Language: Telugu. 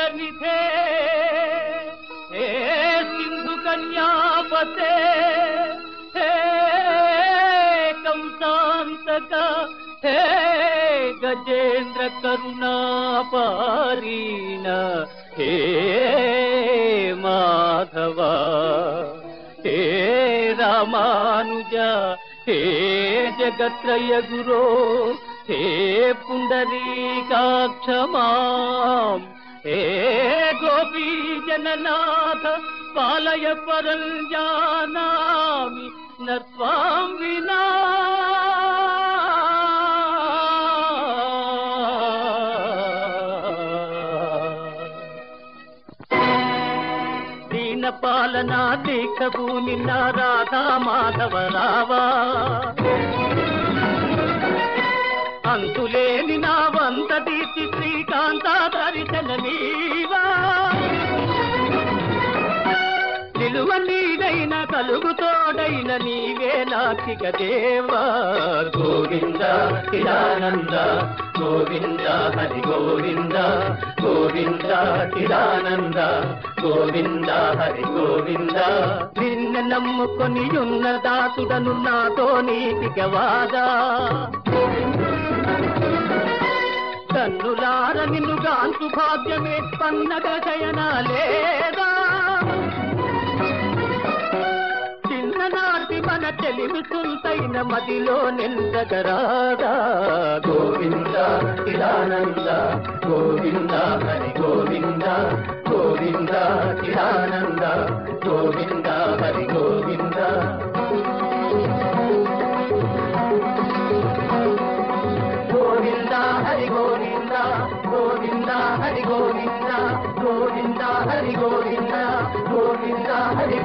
నిధే హే సింధు కన్యాపతే హే కంసాంతక హే గజేంద్ర కరుణాపారీణ హే మాధవ హే రామానుజ హే జగత్రయ గురో హే పుండరీకాక్షమాం హే గోపీ జననాథ పాలయ పరం జానామి నత్వాం వినా దీన పాలన దీక్షకు నిన్న రాధా మాధవ రావా అంతులేని నా వంత దీర్చి శ్రీకాంత దర్శనమీవా నిలువ నీడైన కలుగు తోడైన నీవే నాటిక దేవా గోవింద చిదానంద గోవింద హరి గోవింద గోవింద చిదానంద గోవింద హరి గోవింద నిన్న నమ్ముకొని ఉన్న దాసుడను నాతో నీటిక వాదా కన్నులార నిన్ను గాంతు భాగ్యమే పన్నగ శయన లేదా చిన్ననాటి మన తెలివి సుంతైన మదిలో నిందగరాదా గోవింద చిదానంద గోవింద హరి గోవింద గోవింద చిదానంద గోవింద హరి గోవింద గోవింద హరి గోవింద గోవింద హరి గోవింద గోవింద హరి గోవింద గోవింద హరి